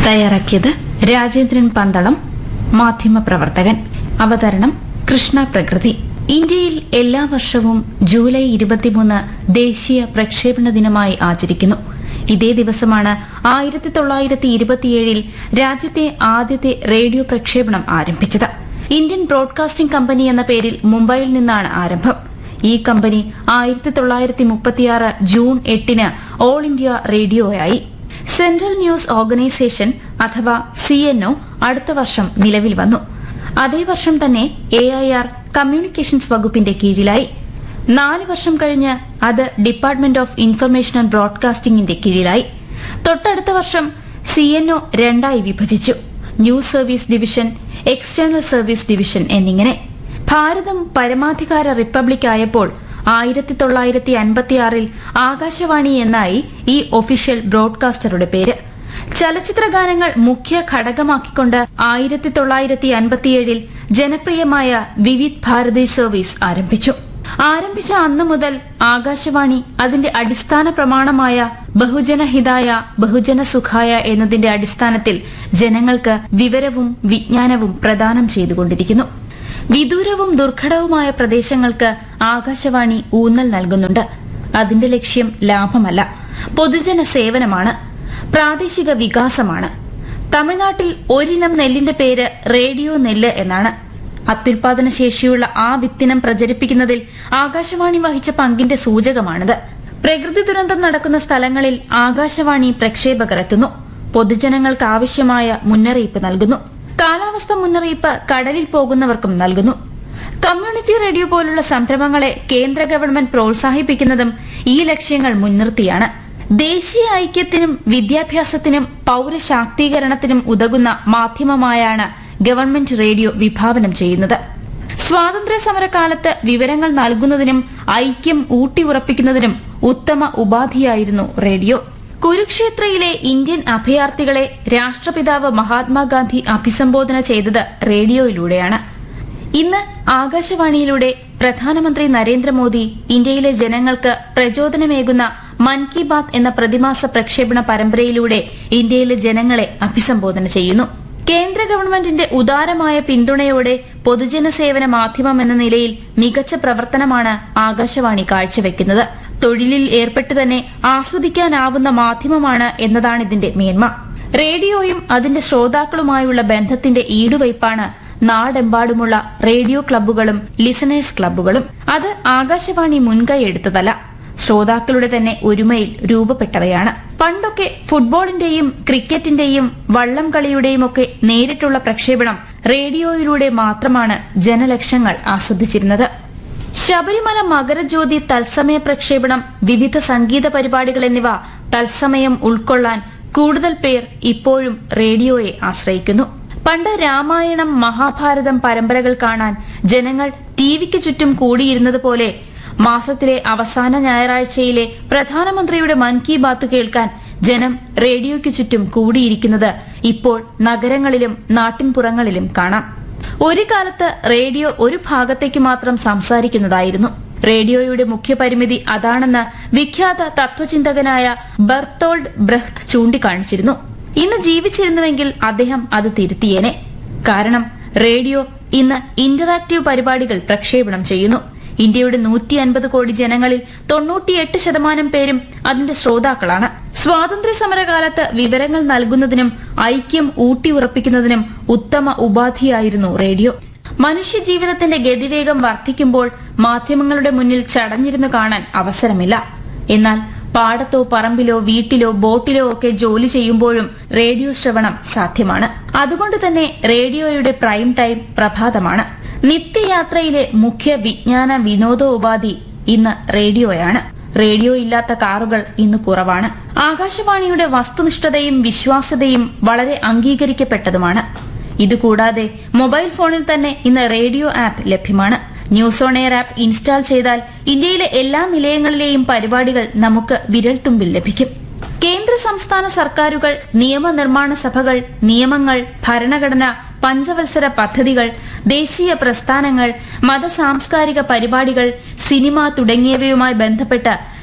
തയ്യാറാക്കിയത് രാജേന്ദ്രൻ പന്തളം മാധ്യമപ്രവർത്തകൻ അവതരണം കൃഷ്ണ പ്രകൃതി ഇന്ത്യയിൽ എല്ലാ വർഷവും ജൂലൈ ഇരുപത്തിമൂന്ന് ദേശീയ പ്രക്ഷേപണ ദിനമായി ആചരിക്കുന്നു ഇതേ ദിവസമാണ് ആയിരത്തി തൊള്ളായിരത്തി ഇരുപത്തിയേഴിൽ രാജ്യത്തെ ആദ്യത്തെ റേഡിയോ പ്രക്ഷേപണം ആരംഭിച്ചത് ഇന്ത്യൻ ബ്രോഡ്കാസ്റ്റിംഗ് കമ്പനി എന്ന പേരിൽ മുംബൈയിൽ നിന്നാണ് ആരംഭം ഈ കമ്പനി ആയിരത്തി തൊള്ളായിരത്തി മുപ്പത്തിയാറ് ജൂൺ എട്ടിന് ഓൾ ഇന്ത്യ റേഡിയോയായി സെൻട്രൽ ന്യൂസ് ഓർഗനൈസേഷൻ അഥവാ സിഎൻഒ അടുത്ത വർഷം നിലവിൽ വന്നു അതേ വർഷം തന്നെ എ ഐ ആർ കമ്മ്യൂണിക്കേഷൻസ് വകുപ്പിന്റെ കീഴിലായി നാല് വർഷം കഴിഞ്ഞ് അത് ഡിപ്പാർട്ട്മെന്റ് ഓഫ് ഇൻഫർമേഷൻ ആൻഡ് ബ്രോഡ്കാസ്റ്റിംഗിന്റെ കീഴിലായി തൊട്ടടുത്ത വർഷം സിഎൻഒ രണ്ടായി വിഭജിച്ചു news service division external service division എന്നിങ്ങനെ ഭാരതം പരമാധികാര റിപ്പബ്ലിക് ആയപ്പോൾ ആയിരത്തി തൊള്ളായിരത്തി അൻപത്തിയാറിൽ ആകാശവാണി എന്നായി ഈ ഒഫീഷ്യൽ ബ്രോഡ്കാസ്റ്ററുടെ പേര് ചലച്ചിത്ര ഗാനങ്ങൾ മുഖ്യ ഘടകമാക്കിക്കൊണ്ട് ആയിരത്തി തൊള്ളായിരത്തി അൻപത്തിയേഴിൽ ജനപ്രിയമായ വിവിധ് ഭാരതി സർവീസ് ആരംഭിച്ചു ആരംഭിച്ച അന്നു മുതൽ ആകാശവാണി അതിന്റെ അടിസ്ഥാന പ്രമാണമായ ബഹുജനഹിതായ ബഹുജന സുഖായ എന്നതിന്റെ അടിസ്ഥാനത്തിൽ ജനങ്ങൾക്ക് വിവരവും വിജ്ഞാനവും പ്രദാനം ചെയ്തുകൊണ്ടിരിക്കുന്നു വിദൂരവും ദുർഘടവുമായ പ്രദേശങ്ങൾക്ക് ആകാശവാണി ഊന്നൽ നൽകുന്നുണ്ട് അതിന്റെ ലക്ഷ്യം ലാഭമല്ല പൊതുജന സേവനമാണ് പ്രാദേശിക വികാസമാണ് തമിഴ്നാട്ടിൽ ഒരിനം നെല്ലിന്റെ പേര് റേഡിയോ നെല്ല് എന്നാണ് അത്യുൽപാദന ശേഷിയുള്ള ആ വിത്തിനം പ്രചരിപ്പിക്കുന്നതിൽ ആകാശവാണി വഹിച്ച പങ്കിന്റെ സൂചകമാണിത് പ്രകൃതി ദുരന്തം നടക്കുന്ന സ്ഥലങ്ങളിൽ ആകാശവാണി പ്രക്ഷേപകർ എത്തുന്നു പൊതുജനങ്ങൾക്ക് ആവശ്യമായ മുന്നറിയിപ്പ് നൽകുന്നു കാലാവസ്ഥ മുന്നറിയിപ്പ് കടലിൽ പോകുന്നവർക്കും നൽകുന്നു കമ്മ്യൂണിറ്റി റേഡിയോ പോലുള്ള സംരംഭങ്ങളെ കേന്ദ്ര ഗവൺമെന്റ് പ്രോത്സാഹിപ്പിക്കുന്നതും ഈ ലക്ഷ്യങ്ങൾ മുൻനിർത്തിയാണ് ദേശീയ ഐക്യത്തിനും വിദ്യാഭ്യാസത്തിനും പൌരശാക്തീകരണത്തിനും ഉതകുന്ന മാധ്യമമായാണ് ഗവൺമെന്റ് റേഡിയോ വിഭാവനം ചെയ്യുന്നത് സ്വാതന്ത്ര്യ സമരകാലത്ത് വിവരങ്ങൾ നൽകുന്നതിനും ഐക്യം ഊട്ടിയുറപ്പിക്കുന്നതിനും ഉത്തമ ഉപാധിയായിരുന്നു റേഡിയോ കുരുക്ഷേത്രയിലെ ഇന്ത്യൻ അഭയാർത്ഥികളെ രാഷ്ട്രപിതാവ് മഹാത്മാഗാന്ധി അഭിസംബോധന ചെയ്തത് റേഡിയോയിലൂടെയാണ് ഇന്ന് ആകാശവാണിയിലൂടെ പ്രധാനമന്ത്രി നരേന്ദ്രമോദി ഇന്ത്യയിലെ ജനങ്ങൾക്ക് പ്രചോദനമേകുന്ന മൻ കി ബാത് എന്ന പ്രതിമാസ പ്രക്ഷേപണ പരമ്പരയിലൂടെ ഇന്ത്യയിലെ ജനങ്ങളെ അഭിസംബോധന ചെയ്യുന്നു കേന്ദ്ര ഗവൺമെന്റിന്റെ ഉദാരമായ പിന്തുണയോടെ പൊതുജന സേവന മാധ്യമം എന്ന നിലയിൽ മികച്ച പ്രവർത്തനമാണ് ആകാശവാണി കാഴ്ചവെക്കുന്നത് തൊഴിലിൽ ഏർപ്പെട്ട് തന്നെ ആസ്വദിക്കാനാവുന്ന മാധ്യമമാണ് എന്നതാണ് ഇതിന്റെ മേന്മ റേഡിയോയും അതിന്റെ ശ്രോതാക്കളുമായുള്ള ബന്ധത്തിന്റെ ഈടുവയ്പാണ് നാടെമ്പാടുമുള്ള റേഡിയോ ക്ലബ്ബുകളും ലിസണേഴ്സ് ക്ലബ്ബുകളും അത് ആകാശവാണി മുൻകൈ എടുത്തതല്ല ശ്രോതാക്കളുടെ തന്നെ ഒരുമയിൽ രൂപപ്പെട്ടവയാണ് പണ്ടൊക്കെ ഫുട്ബോളിന്റെയും ക്രിക്കറ്റിന്റെയും വള്ളം കളിയുടെയും ഒക്കെ നേരിട്ടുള്ള പ്രക്ഷേപണം റേഡിയോയിലൂടെ മാത്രമാണ് ജനലക്ഷങ്ങൾ ആസ്വദിച്ചിരുന്നത് ശബരിമല മകരജ്യോതി തത്സമയ പ്രക്ഷേപണം വിവിധ സംഗീത പരിപാടികൾ എന്നിവ തത്സമയം ഉൾക്കൊള്ളാൻ കൂടുതൽ പേർ ഇപ്പോഴും റേഡിയോയെ ആശ്രയിക്കുന്നു പണ്ട് രാമായണം മഹാഭാരതം പരമ്പരകൾ കാണാൻ ജനങ്ങൾ ടിവിക്ക് ചുറ്റും കൂടിയിരുന്നത് പോലെ മാസത്തിലെ അവസാന ഞായറാഴ്ചയിലെ പ്രധാനമന്ത്രിയുടെ മൻ കി ബാത്ത് കേൾക്കാൻ ജനം റേഡിയോയ്ക്ക് ചുറ്റും കൂടിയിരിക്കുന്നത് ഇപ്പോൾ നഗരങ്ങളിലും നാട്ടിൻപുറങ്ങളിലും കാണാം ഒരു കാലത്ത് റേഡിയോ ഒരു ഭാഗത്തേക്ക് മാത്രം സംസാരിക്കുന്നതായിരുന്നു റേഡിയോയുടെ മുഖ്യ പരിമിതി അതാണെന്ന് വിഖ്യാത തത്വചിന്തകനായ ബർത്തോൾഡ് ബ്രഹ്ത് ചൂണ്ടിക്കാണിച്ചിരുന്നു ഇന്ന് ജീവിച്ചിരുന്നുവെങ്കിൽ അദ്ദേഹം അത് തിരുത്തിയേനെ കാരണം റേഡിയോ ഇന്ന് ഇന്ററാക്റ്റീവ് പരിപാടികൾ പ്രക്ഷേപണം ചെയ്യുന്നു ഇന്ത്യയുടെ നൂറ്റി അൻപത് കോടി ജനങ്ങളിൽ തൊണ്ണൂറ്റിയെട്ട് ശതമാനം പേരും അതിന്റെ ശ്രോതാക്കളാണ് സ്വാതന്ത്ര്യ സമരകാലത്ത് വിവരങ്ങൾ നൽകുന്നതിനും ഐക്യം ഊട്ടിയുറപ്പിക്കുന്നതിനും ഉത്തമ ഉപാധിയായിരുന്നു റേഡിയോ മനുഷ്യജീവിതത്തിന്റെ ഗതിവേഗം വർദ്ധിക്കുമ്പോൾ മാധ്യമങ്ങളുടെ മുന്നിൽ ചടഞ്ഞിരുന്നു കാണാൻ അവസരമില്ല എന്നാൽ പാടത്തോ പറമ്പിലോ വീട്ടിലോ ബോട്ടിലോ ഒക്കെ ജോലി ചെയ്യുമ്പോഴും റേഡിയോ ശ്രവണം സാധ്യമാണ് അതുകൊണ്ട് തന്നെ റേഡിയോയുടെ പ്രൈം ടൈം പ്രഭാതമാണ് നിത്യയാത്രയിലെ മുഖ്യ വിജ്ഞാന വിനോദോപാധി ഇന്ന് റേഡിയോയാണ് റേഡിയോ ഇല്ലാത്ത കാറുകൾ ഇന്ന് കുറവാണ് ആകാശവാണിയുടെ വസ്തുനിഷ്ഠതയും വിശ്വാസ്യതയും വളരെ അംഗീകരിക്കപ്പെട്ടതുമാണ് ഇതുകൂടാതെ മൊബൈൽ ഫോണിൽ തന്നെ ഇന്ന് റേഡിയോ ആപ്പ് ലഭ്യമാണ് news on air app install ചെയ്താൽ ഇന്ത്യയിലെ എല്ലാ നിലയങ്ങളിലെയും പരിപാടികൾ നമുക്ക് വിരൽത്തുമ്പിൽ ലഭിക്കും കേന്ദ്ര സംസ്ഥാന സർക്കാരുകൾ നിയമനിർമ്മാണ സഭകൾ നിയമങ്ങൾ ഭരണഘടന പഞ്ചവത്സര പദ്ധതികൾ ദേശീയ പ്രസ്ഥാനങ്ങൾ മത സാംസ്കാരിക പരിപാടികൾ സിനിമ തുടങ്ങിയവയുമായി ബന്ധപ്പെട്ട്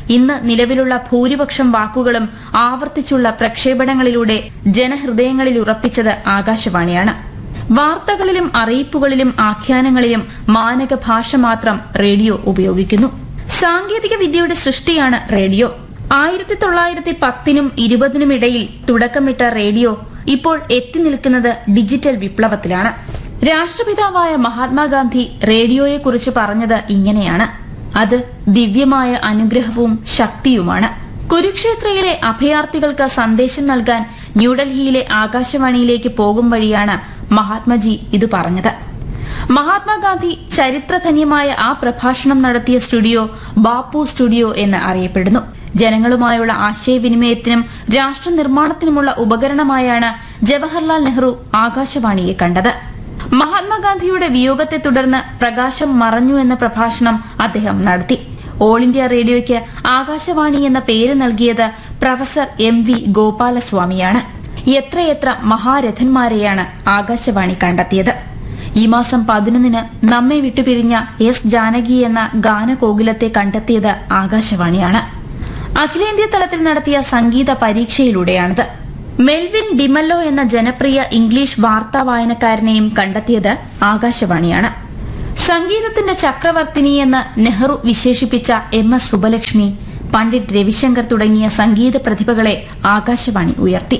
ഇന്ന് നിലവിലുള്ള ഭൂരിപക്ഷം വാക്കുകളും ആവർത്തിച്ചുള്ള പ്രക്ഷേപണങ്ങളിലൂടെ ജനഹൃദയങ്ങളിൽ ഉറപ്പിച്ചത് ആകാശവാണിയാണ് വാർത്തകളിലും അറിയിപ്പുകളിലും ആഖ്യാനങ്ങളിലും മാനക ഭാഷ മാത്രം റേഡിയോ ഉപയോഗിക്കുന്നു സാങ്കേതിക വിദ്യയുടെ സൃഷ്ടിയാണ് റേഡിയോ ആയിരത്തി തൊള്ളായിരത്തി പത്തിനും ഇരുപതിനും ഇടയിൽ തുടക്കമിട്ട റേഡിയോ ഇപ്പോൾ എത്തി നിൽക്കുന്നത് ഡിജിറ്റൽ വിപ്ലവത്തിലാണ് രാഷ്ട്രപിതാവായ മഹാത്മാഗാന്ധി റേഡിയോയെക്കുറിച്ച് പറഞ്ഞത് ഇങ്ങനെയാണ് അത് ദിവ്യമായ അനുഗ്രഹവും ശക്തിയുമാണ് കുരുക്ഷേത്രയിലെ അഭയാർത്ഥികൾക്ക് സന്ദേശം നൽകാൻ ന്യൂഡൽഹിയിലെ ആകാശവാണിയിലേക്ക് പോകും വഴിയാണ് മഹാത്മജി ഇത് പറഞ്ഞത് മഹാത്മാഗാന്ധി ചരിത്രധന്യമായ ആ പ്രഭാഷണം നടത്തിയ സ്റ്റുഡിയോ ബാപ്പു സ്റ്റുഡിയോ എന്ന് അറിയപ്പെടുന്നു ജനങ്ങളുമായുള്ള ആശയവിനിമയത്തിനും രാഷ്ട്ര നിർമ്മാണത്തിനുമുള്ള ഉപകരണമായാണ് ജവഹർലാൽ നെഹ്റു ആകാശവാണിയെ കണ്ടത് മഹാത്മാഗാന്ധിയുടെ വിയോഗത്തെ തുടർന്ന് പ്രകാശം മറഞ്ഞു എന്ന പ്രഭാഷണം അദ്ദേഹം നടത്തി ഓൾ ഇന്ത്യ റേഡിയോയ്ക്ക് ആകാശവാണി എന്ന പേര് നൽകിയത് പ്രൊഫസർ എം വി ഗോപാലസ്വാമിയാണ് എത്രയെത്ര മഹാരഥന്മാരെയാണ് ആകാശവാണി കണ്ടെത്തിയത് ഈ മാസം പതിനൊന്നിന് നമ്മെ വിട്ടുപിരിഞ്ഞ എസ് ജാനകി എന്ന ഗാനകോകിലത്തെ കണ്ടെത്തിയത് ആകാശവാണിയാണ് അഖിലേന്ത്യാ തലത്തിൽ നടത്തിയ സംഗീത പരീക്ഷയിലൂടെയാണിത് മെൽവിൻ ഡിമല്ലോ എന്ന ജനപ്രിയ ഇംഗ്ലീഷ് വാർത്താ വായനക്കാരനെയും കണ്ടെത്തിയത് ആകാശവാണിയാണ് സംഗീതത്തിന്റെ ചക്രവർത്തിനി എന്ന് നെഹ്റു വിശേഷിപ്പിച്ച എം എസ് സുബലക്ഷ്മി പണ്ഡിറ്റ് രവിശങ്കർ തുടങ്ങിയ സംഗീത പ്രതിഭകളെ ആകാശവാണി ഉയർത്തി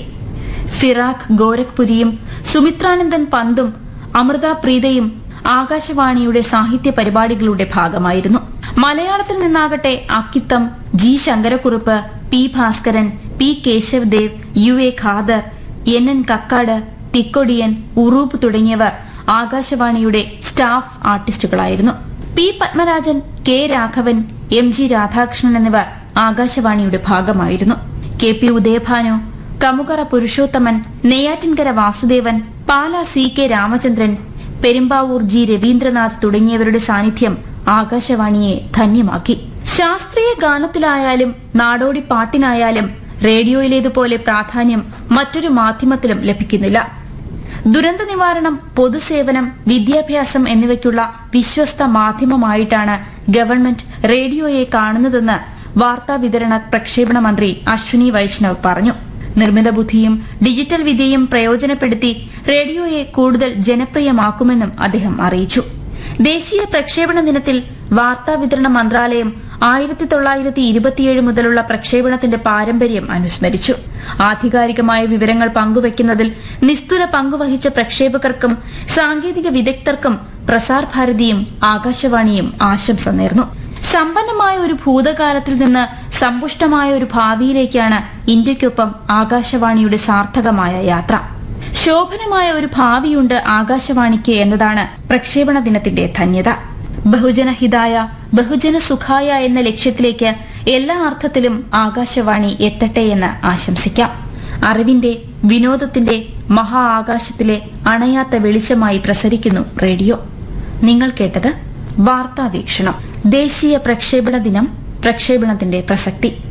ഫിറാഖ് ഗോരഖ്പുരിയും സുമിത്രാനന്ദൻ പന്തും അമൃത പ്രീതയും ആകാശവാണിയുടെ സാഹിത്യ പരിപാടികളുടെ ഭാഗമായിരുന്നു മലയാളത്തിൽ നിന്നാകട്ടെ Akkitham G Sankarakurup P Bhaskaran P Kesavdev U A Khader N N Kakkad Thikkodiyan Uroob തുടങ്ങിയവർ ആകാശവാണിയുടെ സ്റ്റാഫ് ആർട്ടിസ്റ്റുകളായിരുന്നു P Padmarajan K Raghavan M G Radhakrishnan എന്നിവർ ആകാശവാണിയുടെ ഭാഗമായിരുന്നു K P Udayabhanu Kamukara Purushothaman Neyyattinkara Vasudevan Pala C K Ramachandran Perumbavoor G Raveendranath തുടങ്ങിയവരുടെ സാന്നിധ്യം ആകാശവാണിയെ ധന്യമാക്കി ശാസ്ത്രീയ ഗാനത്തിലായാലും നാടോടി പാട്ടിനായാലും റേഡിയോയിലേതുപോലെ പ്രാധാന്യം മറ്റൊരു മാധ്യമത്തിലും ലഭിക്കുന്നില്ല ദുരന്ത നിവാരണം പൊതുസേവനം വിദ്യാഭ്യാസം എന്നിവയ്ക്കുള്ള വിശ്വസ്ത മാധ്യമമായിട്ടാണ് ഗവൺമെന്റ് റേഡിയോയെ കാണുന്നതെന്ന് വാർത്താവിതരണ പ്രക്ഷേപണ മന്ത്രി അശ്വിനി വൈഷ്ണവ് പറഞ്ഞു നിർമ്മിത ബുദ്ധിയും ഡിജിറ്റൽ വിദ്യയും പ്രയോജനപ്പെടുത്തി റേഡിയോയെ കൂടുതൽ ജനപ്രിയമാക്കുമെന്നും അദ്ദേഹം അറിയിച്ചു ദേശീയ പ്രക്ഷേപണ ദിനത്തിൽ വാർത്താവിതരണ മന്ത്രാലയം ആയിരത്തി തൊള്ളായിരത്തി ഇരുപത്തിയേഴ് മുതലുള്ള പ്രക്ഷേപണത്തിന്റെ പാരമ്പര്യം അനുസ്മരിച്ചു ആധികാരികമായ വിവരങ്ങൾ പങ്കുവയ്ക്കുന്നതിൽ നിസ്തുല പങ്കുവഹിച്ച പ്രക്ഷേപകർക്കും സാങ്കേതിക വിദഗ്ധർക്കും പ്രസാർ ഭാരതിയും ആകാശവാണിയും ആശംസ നേർന്നു സമ്പന്നമായ ഒരു ഭൂതകാലത്തിൽ നിന്ന് സമ്പുഷ്ടമായ ഒരു ഭാവിയിലേക്കാണ് ഇന്ത്യയ്ക്കൊപ്പം ആകാശവാണിയുടെ സാർത്ഥകമായ യാത്ര ശോഭനമായ ഒരു ഭാവിയുണ്ട് ആകാശവാണിക്ക് എന്നതാണ് പ്രക്ഷേപണ ദിനത്തിന്റെ ധന്യത ബഹുജന ഹിതായ ബഹുജന സുഖായ എന്ന ലക്ഷ്യത്തിലേക്ക് എല്ലാ അർത്ഥത്തിലും ആകാശവാണി എത്തട്ടെ എന്ന് ആശംസിക്കാം അറിവിന്റെ വിനോദത്തിന്റെ മഹാ ആകാശത്തിലെ അണയാത്ത വെളിച്ചമായി പ്രസരിക്കുന്നു റേഡിയോ നിങ്ങൾ കേട്ടത് വാർത്താവീക്ഷണം ദേശീയ പ്രക്ഷേപണ ദിനം പ്രക്ഷേപണത്തിന്റെ പ്രസക്തി